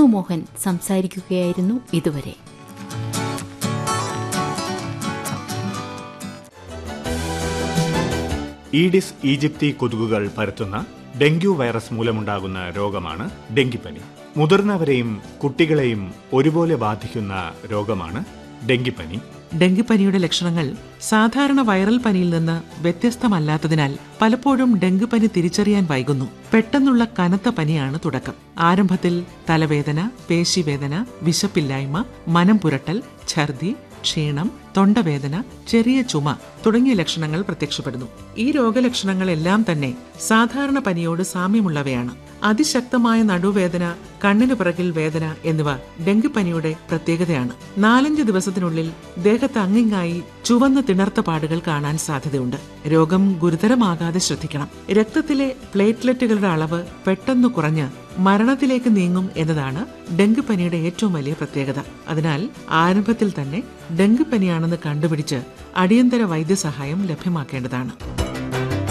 വേണു മോഹൻ സംസാരിക്കുകയായിരുന്നു ഇതുവരെ ഈഡിസ് ഈജിപ്തി കൊതുകുകൾ പരത്തുന്ന ഡെങ്കു വൈറസ് മൂലമുണ്ടാകുന്ന രോഗമാണ് ഡെങ്കിപ്പനി മുതിർന്നവരെയും കുട്ടികളെയും ഒരുപോലെ ബാധിക്കുന്ന രോഗമാണ് ഡെങ്കിപ്പനി ഡെങ്കിപ്പനിയുടെ ലക്ഷണങ്ങൾ സാധാരണ വൈറൽ പനിയിൽ നിന്ന് വ്യത്യസ്തമല്ലാത്തതിനാൽ പലപ്പോഴും ഡെങ്കിപ്പനി തിരിച്ചറിയാൻ വൈകുന്നു പെട്ടെന്നുള്ള കനത്ത പനിയാണ് തുടക്കം ആരംഭത്തിൽ തലവേദന പേശിവേദന വിശപ്പില്ലായ്മ മനം പുരട്ടൽ ഛർദി ക്ഷീണം തൊണ്ടവേദന ചെറിയ ചുമ തുടങ്ങിയ ലക്ഷണങ്ങൾ പ്രത്യക്ഷപ്പെടുന്നു ഈ രോഗലക്ഷണങ്ങളെല്ലാം തന്നെ സാധാരണ പനിയോട് സാമ്യമുള്ളവയാണ് അതിശക്തമായ നടുവേദന കണ്ണിനു പിറകിൽ വേദന എന്നിവ ഡെങ്കിപ്പനിയുടെ പ്രത്യേകതയാണ് നാലഞ്ച് ദിവസത്തിനുള്ളിൽ ദേഹത്ത് അങ്ങിങ്ങായി ചുവന്ന തിണർത്ത പാടുകൾ കാണാൻ സാധ്യതയുണ്ട് രോഗം ഗുരുതരമാകാതെ ശ്രദ്ധിക്കണം രക്തത്തിലെ പ്ലേറ്റ്ലെറ്റുകളുടെ അളവ് പെട്ടെന്ന് കുറഞ്ഞ് മരണത്തിലേക്ക് നീങ്ങും എന്നതാണ് ഡെങ്കിപ്പനിയുടെ ഏറ്റവും വലിയ പ്രത്യേകത അതിനാൽ ആരംഭത്തിൽ തന്നെ ഡെങ്കിപ്പനിയാണെന്ന് കണ്ടുപിടിച്ച് അടിയന്തര വൈദ്യസഹായം ലഭ്യമാക്കേണ്ടതാണ്